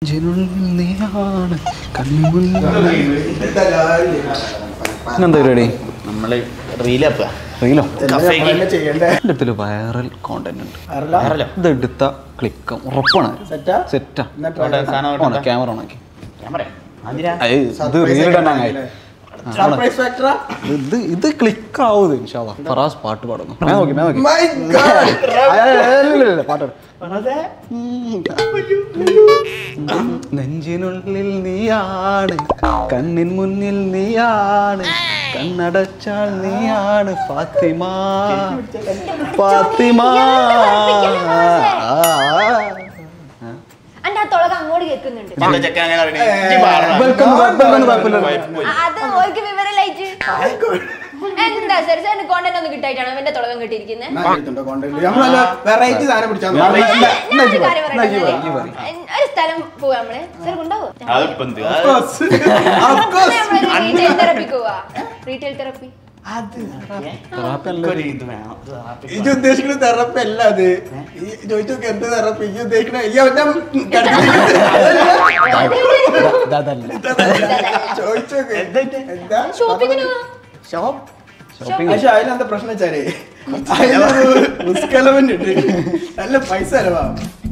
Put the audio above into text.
നെഞ്ചിനുള്ളിൽ നീയാണ് കണ്ണിമുന്നിൽ എന്താ പരിപാടി നമ്മള് റീലപ്പാ റീലോ ചെയ്യണ്ടേ എൻ്റെ അടുത്തൊരു വൈറൽ കോണ്ടന്റ് ഉണ്ട് അറിയില്ല ഇത് എടുത്ത ക്ലിക്കും ഉറപ്പാണ് സെറ്റാ സെറ്റാ എന്നാ try ചെയ്യാം. ഓണ ക്യാമറ ഓണാക്കി ക്യാമറ അതിനാ ഏയ്, ഇത് Surprise റീൽ ആയിട്ട് ഇടാനായി ആണല്ലേ? Surprise factor ആ? ഇത് ഇത് ക്ലിക്ക് ആവുത് ഇൻഷാല്ലാ ഫറാസ് പാട്ട് പാടുന്നു ഞാൻ നോക്കി ഞാൻ നോക്കി My God. അയ്യ, അയ്യ, അയ്യ, ഇല്ല, ഇല്ല, പാട്ട് പാട്. നെഞ്ചിനുള്ളിൽ നീയാണ് കണ്ണിൻ മുന്നിൽ നീയാണ് കണ്ണടച്ചാൽ നീയാണ് ഫാത്തിമ ഫാത്തിമ അന്റെ ആ തുളക അങ്ങോട്ട് കേൾക്കുന്നുണ്ട് ചെക്ക ചെക്ക അങ്ങനെ അറിയണേ. ഇജ്ജ് പാടണം. വെൽക്കം വെൽക്കം കുഴപ്പമില്ല ആ, അത് ഓർക്ക് വിവരലായിട്ട് എന്താ സർ സാറിന് കോണ്ടന്റ് ഒന്നും കിട്ടായിട്ടാണ് അവന്റെ തുളകം കിട്ടിയിരിക്കുന്നത് ഞാൻ എടുത്തുണ്ടോ content? നമ്മളല്ല variety സാധനം പിടിച്ചാ മതി. ഞാൻ- ഞാൻ- ഞാൻ ഒരു ഇജ്ജ് കാര്യം പറ, പറയട്ടെ ഇജ്ജ് പറ, ഇജ്ജ് എന്നാല്? ഒരു സ്ഥലം പോവാ നമ്മള് സർ കൊണ്ടാവോ അതിപ്പോ എന്ത്? Of course. Of course. Retail therapy പോവാ റീറ്റെയിൽ തെറപ്പി അത് റാപ്പ് അല്ല. എനിക്കൊരു ഇത് വേണം. ഇത് റാപ്പ് ഇജ്ജ് ഉദ്ദേശിക്കുന്ന തെറപ്പി അല്ല അത് ഈ ചോദിച്ചു നോക്ക് എന്ത് തെറപ്പി ഈ ഉദ്ദേശിക്കണ ഈ അവന്റെ ഇതതല്ല. ചോദിച്ചു നോക്ക് എന്താ ഷോപ്പിങ്ങിന് ഷോപ്പ് Shopping. പക്ഷെ അതിലെന്താ പ്രശ്നം വെച്ചാലേ അതിലൊരു റിസ്ക് എലമെന്റ് ഉണ്ട് നല്ല പൈസ ചെലവാ